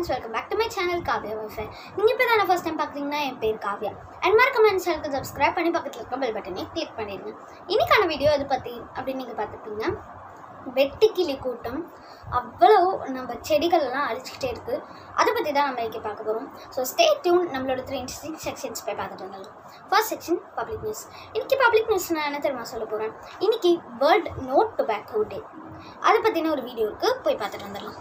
friends welcome back to my channel Kavya wifi நீங்கள் இப்போ தானே ஃபர்ஸ்ட் டைம் பார்க்குறீங்கன்னா என் பேர் காவ்யா அண்ட் மறக்காம என் சேனலுக்கு சப்ஸ்கிரைப் பண்ணி பக்கத்தில் இருக்க பெல் பட்டனை கிளிக் பண்ணிடுங்க இன்னைக்கான வீடியோ எது பற்றி அப்படின்னு நீங்கள் பார்த்துப்பீங்க வெட்டுக்கிளி கூட்டம் அவ்வளோ நம்ம செடிகள் எல்லாம் அழிச்சிக்கிட்டே இருக்குது அதை பற்றி தான் நம்ம இன்றைக்கி பார்க்க போகிறோம் ஸோ ஸ்டே டியூன் நம்மளோட த்ரீ இன்ட்ரெஸ்டிங் செக்ஷன்ஸ் போய் பார்த்துட்டு வந்துடலாம் ஃபர்ஸ்ட் செக்ஷன் பப்ளிக் நியூஸ் இன்னைக்கு பப்ளிக் நியூஸ் நான் என்ன தெரியுமா சொல்ல போகிறேன் இன்னைக்கு வேர்ல்ட் நோட் டொபேக்கோ டே அதை பற்றின ஒரு வீடியோ இருக்குது போய் பார்த்துட்டு வந்துடலாம்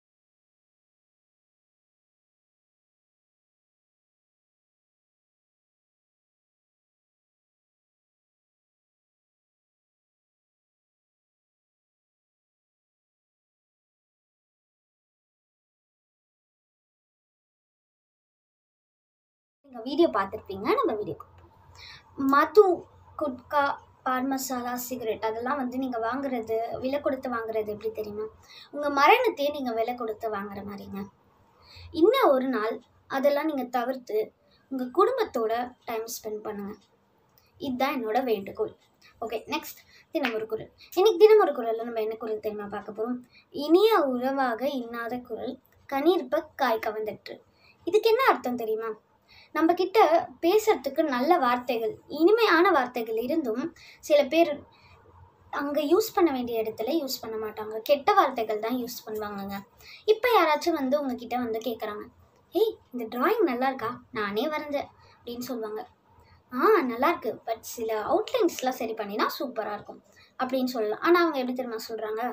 நீங்கள் வீடியோ பார்த்துருப்பீங்க நம்ம வீடியோ மது குட்கா பான் மசாலா சிகரெட் அதெல்லாம் வந்து நீங்கள் வாங்குறது விலை கொடுத்து வாங்குறது எப்படி தெரியுமா உங்கள் மரணத்தையே நீங்கள் விலை கொடுத்து வாங்குற மாதிரிங்க இன்னும் ஒரு நாள் அதெல்லாம் நீங்கள் தவிர்த்து உங்கள் குடும்பத்தோட டைம் ஸ்பெண்ட் பண்ணுங்கள் இதுதான் என்னோட வேண்டுகோள் ஓகே நெக்ஸ்ட் தினம் ஒரு குரல் இன்னைக்கு தினம் ஒரு குரலில் நம்ம என்ன குரல் தெரியுமா பார்க்க போகிறோம் இனிய உறவாக இன்னாத குரல் கனிர்ப்ப காய் கவர்ந்தற்று இதுக்கு என்ன அர்த்தம் தெரியுமா நம்ம கிட்ட பேசுறதுக்கு நல்ல வார்த்தைகள் இனிமையான வார்த்தைகள் இருந்தும் சில பேர் அங்கே யூஸ் பண்ண வேண்டிய இடத்துல யூஸ் பண்ண மாட்டாங்க கெட்ட வார்த்தைகள் தான் யூஸ் பண்ணுவாங்கங்க இப்போ யாராச்சும் வந்து உங்ககிட்ட வந்து கேட்குறாங்க ஏய் இந்த டிராயிங் நல்லா இருக்கா நானே வரைஞ்சேன் அப்படின்னு சொல்லுவாங்க ஆ நல்லா இருக்கு பட் சில அவுட்லைன்ஸ்லாம் சரி பண்ணினா சூப்பராக இருக்கும் அப்படின்னு சொல்லலாம் ஆனால் அவங்க எப்படி தெரியுமா சொல்கிறாங்க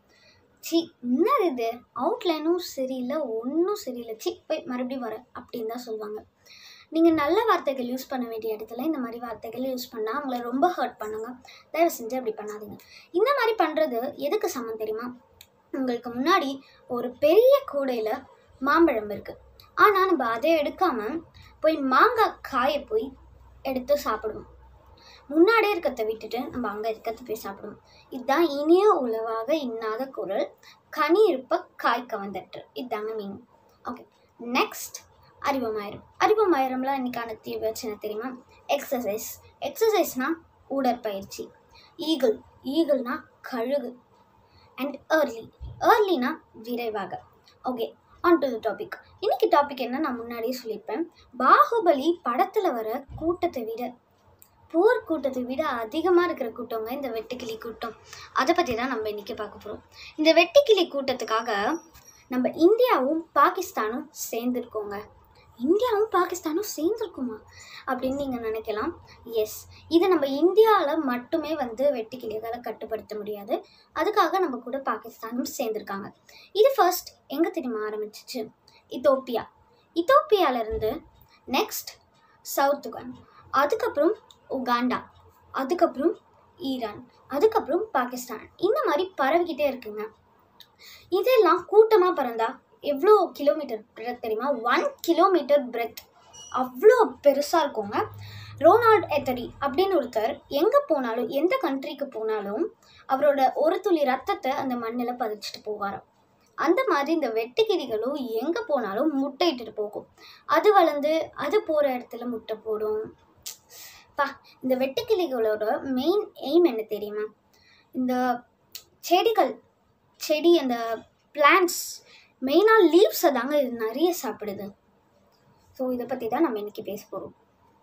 சி என்னது இது அவுட்லைனும் சரியில்லை ஒன்றும் சரியில்லை சி போய் மறுபடியும் வர அப்படின்னு தான் சொல்லுவாங்க நீங்கள் நல்ல வார்த்தைகள் யூஸ் பண்ண வேண்டிய இடத்துல இந்த மாதிரி வார்த்தைகள் யூஸ் பண்ணால் அவங்கள ரொம்ப ஹர்ட் பண்ணுங்க தயவு செஞ்சு அப்படி பண்ணாதீங்க இந்த மாதிரி பண்ணுறது எதுக்கு சமம் தெரியுமா உங்களுக்கு முன்னாடி ஒரு பெரிய கூடையில் மாம்பழம் இருக்குது ஆனால் நம்ம அதை எடுக்காமல் போய் மாங்காய் காய போய் எடுத்து சாப்பிடுவோம் முன்னாடியே இருக்கிறத விட்டுட்டு நம்ம அங்கே இருக்கிறத போய் சாப்பிடுவோம் இதுதான் இனிய உளவாக இன்னாத குரல் கனி இருப்ப காய் கவர்ந்தற்று இதுதாங்க மீன் ஓகே நெக்ஸ்ட் அறிவமாயிரம் அறிவமாயிரம்லாம் இன்னைக்கான தீர்வு சின்ன தெரியுமா எக்ஸசைஸ் எக்ஸசைஸ்னா உடற்பயிற்சி ஈகிள் ஈகிள்னா கழுகு அண்ட் ஏர்லி ஏர்லினா விரைவாக okay on to the topic இன்னைக்கு டாபிக் என்ன நான் முன்னாடியே சொல்லியிருப்பேன் பாகுபலி படத்தில் வர கூட்டத்தை விட போர் கூட்டத்தை விட அதிகமாக இருக்கிற கூட்டங்க இந்த வெட்டுக்கிளி கூட்டம் அதை பற்றி தான் நம்ம இன்றைக்கி பார்க்க போகிறோம் இந்த வெட்டுக்கிளி கூட்டத்துக்காக நம்ம இந்தியாவும் பாகிஸ்தானும் சேர்ந்துருக்கோங்க இந்தியாவும் பாகிஸ்தானும் சேர்ந்துருக்குமா அப்படின்னு நீங்கள் நினைக்கலாம் எஸ் இது நம்ம இந்தியாவில் மட்டுமே வந்து வெட்டுக்கிளிகளை கட்டுப்படுத்த முடியாது அதுக்காக நம்ம கூட பாகிஸ்தானும் சேர்ந்துருக்காங்க இது ஃபர்ஸ்ட் எங்கே தெரியுமா ஆரம்பிச்சிச்சு இத்தோப்பியா இத்தோப்பியாவிலேருந்து நெக்ஸ்ட் சவுத்துகான் அதுக்கப்புறம் உகாண்டா அதுக்கப்புறம் ஈரான் அதுக்கப்புறம் பாகிஸ்தான் இந்த மாதிரி பரவிக்கிட்டே இருக்குங்க இதெல்லாம் கூட்டமாக பறந்தா எவ்வளோ கிலோமீட்டர் பிரெத் தெரியுமா ஒன் கிலோமீட்டர் பிரெத் அவ்வளோ பெருசாக இருக்குங்க ரோனால்ட் எத்தடி அப்படின்னு ஒருத்தர் எங்கே போனாலும் எந்த கண்ட்ரிக்கு போனாலும் அவரோட ஒரு துளி ரத்தத்தை அந்த மண்ணில் பதிச்சுட்டு போவாராம் அந்த மாதிரி இந்த வெட்டுக்கிளிகளும் எங்கே போனாலும் முட்டையிட்டுட்டு போகும் அது வளர்ந்து அது போகிற இடத்துல முட்டை போடும் பா இந்த வெட்டுக்கிளிகளோட மெயின் எய்ம் என்ன தெரியுமா இந்த செடிகள் செடி அந்த பிளான்ட்ஸ் மெயினாக லீவ்ஸை தாங்க இது நிறைய சாப்பிடுது ஸோ இதை பற்றி தான் நம்ம இன்றைக்கி பேச போகிறோம்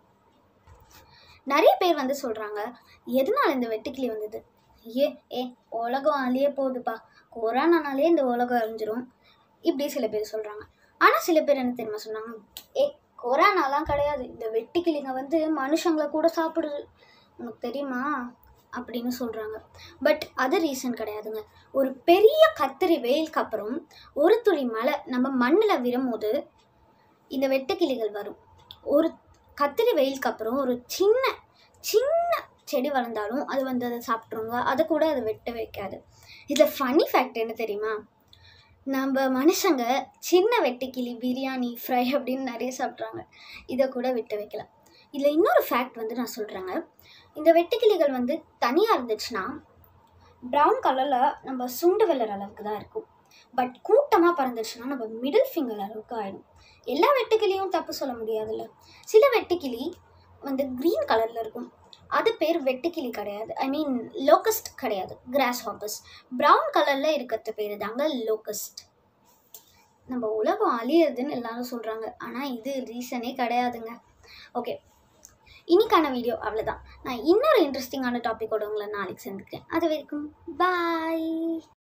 நிறைய பேர் வந்து சொல்கிறாங்க எதனால் இந்த வெட்டுக்கிளி வந்தது ஏ ஏ உலகம் அழிய போகுதுப்பா கொரோனானாலே இந்த உலகம் அழிஞ்சிரும் இப்படி சில பேர் சொல்கிறாங்க ஆனால் சில பேர் என்ன தெரியுமா சொன்னாங்க ஏ கொரோனாலாம் கிடையாது இந்த வெட்டுக்கிளிங்க வந்து மனுஷங்களை கூட சாப்பிடுது உனக்கு தெரியுமா அப்படின்னு சொல்கிறாங்க பட் அது ரீசன் கிடையாதுங்க ஒரு பெரிய கத்திரி வெயிலுக்கு அப்புறம் ஒரு துளி மழை நம்ம மண்ணில் விடும்போது இந்த வெட்டுக்கிளிகள் வரும் ஒரு கத்திரி வெயிலுக்கு அப்புறம் ஒரு சின்ன சின்ன செடி வளர்ந்தாலும் அது வந்து அதை சாப்பிட்ருங்க அதை கூட அதை வெட்ட வைக்காது இதில் ஃபனி ஃபேக்ட் என்ன தெரியுமா நம்ம மனுஷங்க சின்ன வெட்டுக்கிளி பிரியாணி ஃப்ரை அப்படின்னு நிறைய சாப்பிட்றாங்க இதை கூட விட்டு வைக்கலாம் இதில் இன்னொரு ஃபேக்ட் வந்து நான் சொல்கிறேங்க இந்த வெட்டுக்கிளிகள் வந்து தனியாக இருந்துச்சுன்னா ப்ரௌன் கலரில் நம்ம சுண்டு வெள்ளர் அளவுக்கு தான் இருக்கும் பட் கூட்டமாக பறந்துச்சுன்னா நம்ம மிடில் ஃபிங்கர் அளவுக்கு ஆகிடும் எல்லா வெட்டுக்கிளியும் தப்பு சொல்ல முடியாதுல்ல சில வெட்டுக்கிளி வந்து க்ரீன் கலரில் இருக்கும் அது பேர் வெட்டுக்கிளி கிடையாது ஐ மீன் லோக்கஸ்ட் கிடையாது கிராஸ் ஹாப்பர்ஸ் ப்ரௌன் கலரில் இருக்கிறது பேர் தாங்க லோக்கஸ்ட் நம்ம உலகம் அழியிறதுன்னு எல்லாரும் சொல்கிறாங்க ஆனால் இது ரீசனே கிடையாதுங்க ஓகே இன்னைக்கான வீடியோ அவ்வளோதான் நான் இன்னொரு இன்ட்ரெஸ்டிங்கான டாப்பிக்கோட உங்களை நாளைக்கு சந்திக்கிறேன் அது வரைக்கும் பாய்